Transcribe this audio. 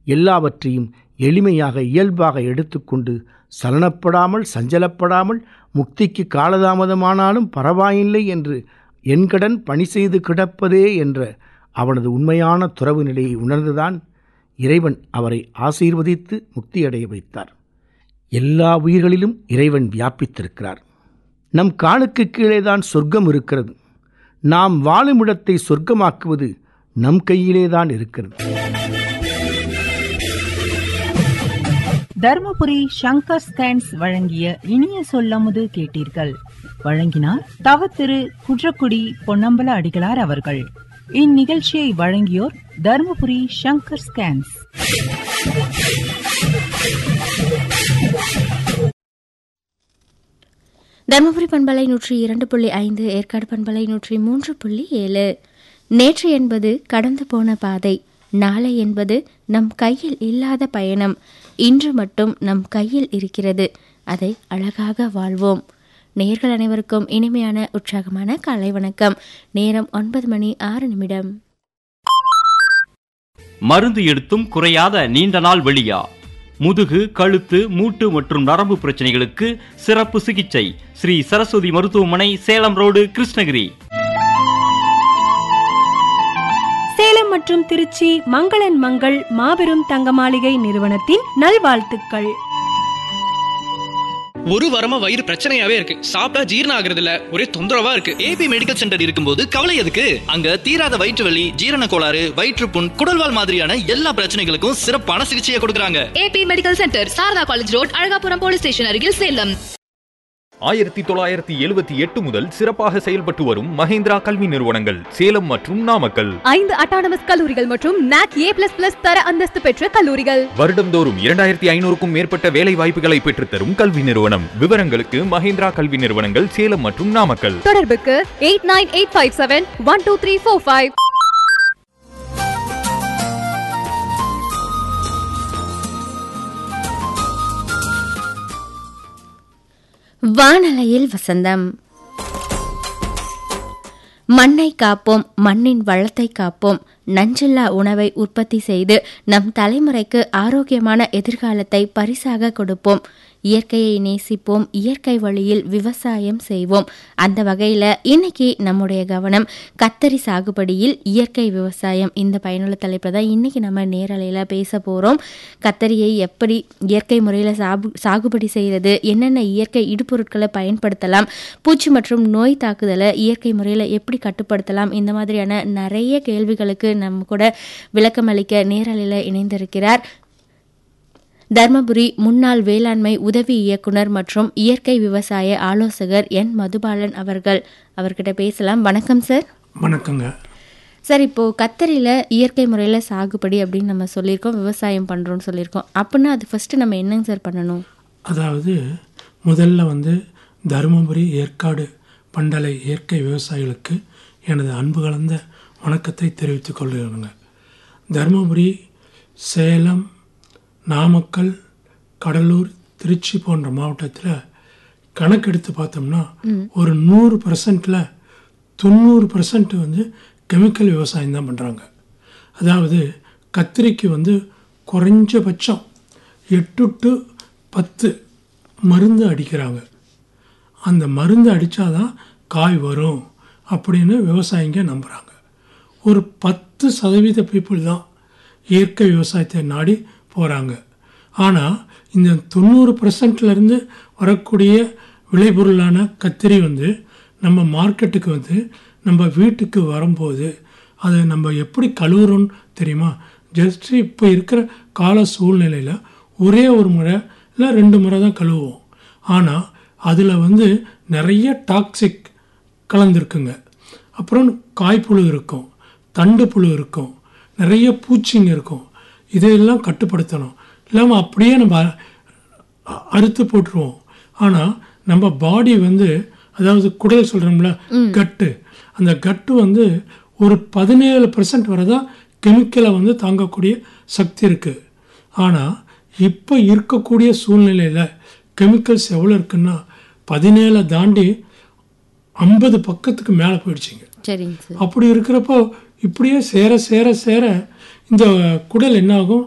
எல்லாவற்றையும் எளிமையாக இயல்பாக எடுத்துக்கொண்டு சலனப்படாமல் சஞ்சலப்படாமல் முக்திக்கு காலதாமதமானாலும் பரவாயில்லை என்று என்கடன் பணி செய்து கிடப்பதே என்ற அவனது உண்மையான துறவு நிலையை உணர்ந்துதான் இறைவன் அவரை ஆசீர்வதித்து முக்தியடைய வைத்தார் எல்லா உயிர்களிலும் இறைவன் வியாபித்திருக்கிறார் நம் காலுக்கு கீழேதான் சொர்க்கம் இருக்கிறது நாம் வாழும் இடத்தை சொர்க்கமாக்குவது நம் கையிலேதான் இருக்கிறது தர்மபுரி சங்கர் ஸ்கேன்ஸ் வழங்கிய இனிய சொல்லமுது கேட்டீர்கள் வழங்கினார் தவ திரு குன்றக்குடி பொன்னம்பல அடிகளார் அவர்கள் இந்நிகழ்ச்சியை வழங்கியோர் தர்மபுரி சங்கர் ஸ்கேன்ஸ் தருமபுரி பண்பலை நூற்றி இரண்டு புள்ளி ஐந்து ஏற்காடு பண்பலை நூற்றி மூன்று புள்ளி ஏழு நேற்று என்பது கடந்து போன பாதை நாளை என்பது நம் கையில் இல்லாத பயணம் இன்று மட்டும் நம் கையில் இருக்கிறது அதை அழகாக வாழ்வோம் நேர்கள் அனைவருக்கும் இனிமையான உற்சாகமான காலை வணக்கம் நேரம் ஒன்பது மணி ஆறு நிமிடம் மருந்து எடுத்தும் குறையாத நீண்ட நாள் வெளியா முதுகு கழுத்து மூட்டு மற்றும் நரம்பு பிரச்சனைகளுக்கு சிறப்பு சிகிச்சை ஸ்ரீ சரஸ்வதி மருத்துவமனை சேலம் ரோடு கிருஷ்ணகிரி சேலம் மற்றும் திருச்சி மங்களன் மங்கள் மாபெரும் தங்க மாளிகை நிறுவனத்தின் நல்வாழ்த்துக்கள் ஒரு வாரமா வயிறு பிரச்சனையாவே இருக்கு சாப்பிட்டா ஜீரணம் ஆகுறது இல்ல ஒரே தொந்தரவா இருக்கு ஏபி மெடிக்கல் சென்டர் இருக்கும்போது கவலை எதுக்கு அங்க தீராத வயிற்று வலி ஜீரண கோளாறு வயிற்றுப்புண் குடல்வால் மாதிரியான எல்லா பிரச்சனைகளுக்கும் சிறப்பான சிகிச்சையை கொடுக்கறாங்க AB medical centre Sarada college road Alagapuram police station அருகில் சேலம் ஆயிரத்தி தொள்ளாயிரத்தி எழுபத்தி எட்டு முதல் சிறப்பாக செயல்பட்டு வரும் மஹேந்திரா கல்வி நிறுவனங்கள் சேலம் மற்றும் நாமக்கல் ஐந்து அட்டானமஸ் கல்லூரிகள் மற்றும் நாக் ஏ பிளஸ் பிளஸ் தர அந்தஸ்து பெற்ற கல்லூரிகள் வருடந்தோறும் இரண்டாயிரத்தி ஐநூறுக்கும் மேற்பட்ட வேலை வாய்ப்புகளை பெற்றுத்தரும் கல்வி நிறுவனம் விவரங்களுக்கு மஹேந்திரா கல்வி நிறுவனங்கள் சேலம் மற்றும் நாமக்கல் தொடர்புக்கு eight nine eight five seven one two three four five Vanalaiyil Vasantham மண்ணை காப்போம் மண்ணின் வளத்தை காப்போம் நஞ்சில்லா உணவை உற்பத்தி செய்து நம் தலைமுறைக்கு ஆரோக்கியமான எதிர்காலத்தை பரிசாக கொடுப்போம் இயற்கையை நேசிப்போம் இயற்கை வழியில் விவசாயம் செய்வோம் அந்த வகையில் இன்னைக்கு நம்முடைய கவனம் கத்தரி சாகுபடியில் இயற்கை விவசாயம் இந்த பயனுள்ள தலைப்பில் தான் இன்னைக்கு நம்ம நேரலையில் பேச போகிறோம் கத்தரியை எப்படி இயற்கை முறையில் சாகு சாகுபடி செய்கிறது என்னென்ன இயற்கை இடுபொருட்களை பயன்படுத்தலாம் பூச்சி மற்றும் நோய் தாக்குதலை இயற்கை முறையில் எப்படி கட்டுப்படுத்தலாம் இந்த மாதிரியான நிறைய கேள்விகளுக்கு நம்ம கூட விளக்கம் அளிக்க நேரலையில் இணைந்திருக்கிறார் தர்மபுரி முன்னாள் வேளாண்மை உதவி இயக்குனர் மற்றும் இயற்கை விவசாய ஆலோசகர் என் மதுபாலன் அவர்கள் அவர்கிட்ட பேசலாம் வணக்கம் சார் வணக்கங்க சார் இப்போது கத்தரியில் இயற்கை முறையில் சாகுபடி அப்படின்னு நம்ம சொல்லியிருக்கோம் விவசாயம் பண்ணுறோம்னு சொல்லியிருக்கோம் அப்படின்னா அது ஃபஸ்ட்டு நம்ம என்னங்க சார் பண்ணணும் அதாவது முதல்ல வந்து தருமபுரி ஏற்காடு பண்டலை இயற்கை விவசாயிகளுக்கு எனது அன்பு கலந்த வணக்கத்தை தெரிவித்துக் கொள்கிறேங்க தருமபுரி சேலம் நாமக்கல் கடலூர் திருச்சி போன்ற மாவட்டத்தில் கணக்கெடுத்து பார்த்தோம்னா ஒரு நூறு பர்சன்டில் தொண்ணூறு பர்சன்ட் வந்து கெமிக்கல் விவசாயம் தான் பண்ணுறாங்க அதாவது கத்திரிக்கு வந்து குறைஞ்சபட்சம் எட்டு டு பத்து மருந்து அடிக்கிறாங்க அந்த மருந்து அடித்தாதான் காய் வரும் அப்படின்னு விவசாயிங்க நம்புகிறாங்க ஒரு பத்து சதவீத பீப்புள் தான் இயற்கை விவசாயத்தை நாடி போகிறாங்க ஆனால் இந்த தொண்ணூறு பர்சன்ட்லேருந்து வரக்கூடிய விளைபொருளான கத்திரி வந்து நம்ம மார்க்கெட்டுக்கு வந்து நம்ம வீட்டுக்கு வரும்போது அதை நம்ம எப்படி கழுவுறோம்னு தெரியுமா ஜஸ்ட் இப்போ இருக்கிற கால சூழ்நிலையில் ஒரே ஒரு முறை இல்லை ரெண்டு முறை தான் கழுவுவோம் ஆனால் அதில் வந்து நிறைய டாக்ஸிக் கலந்துருக்குங்க அப்புறம் காய்ப்புழு இருக்கும் தண்டு புழு இருக்கும் நிறைய பூச்சிங்க இருக்கும் இதையெல்லாம் கட்டுப்படுத்தணும் இல்லாமல் அப்படியே நம்ம அ- அறுத்து போட்டுருவோம் ஆனால் நம்ம பாடி வந்து அதாவது குடல் சொல்கிறோம்ல கட்டு அந்த கட்டு வந்து ஒரு பதினேழு பர்சன்ட் வரை தான் கெமிக்கலை வந்து தாங்கக்கூடிய சக்தி இருக்குது ஆனால் இப்போ இருக்கக்கூடிய சூழ்நிலையில் கெமிக்கல்ஸ் எவ்வளோ இருக்குன்னா பதினேழை தாண்டி ஐம்பது பக்கத்துக்கு மேலே போயிடுச்சுங்க சரிங்க சார் அப்படி இருக்கிறப்போ இப்படியே சேர சேர சேர இந்த குடல் என்ன ஆகும்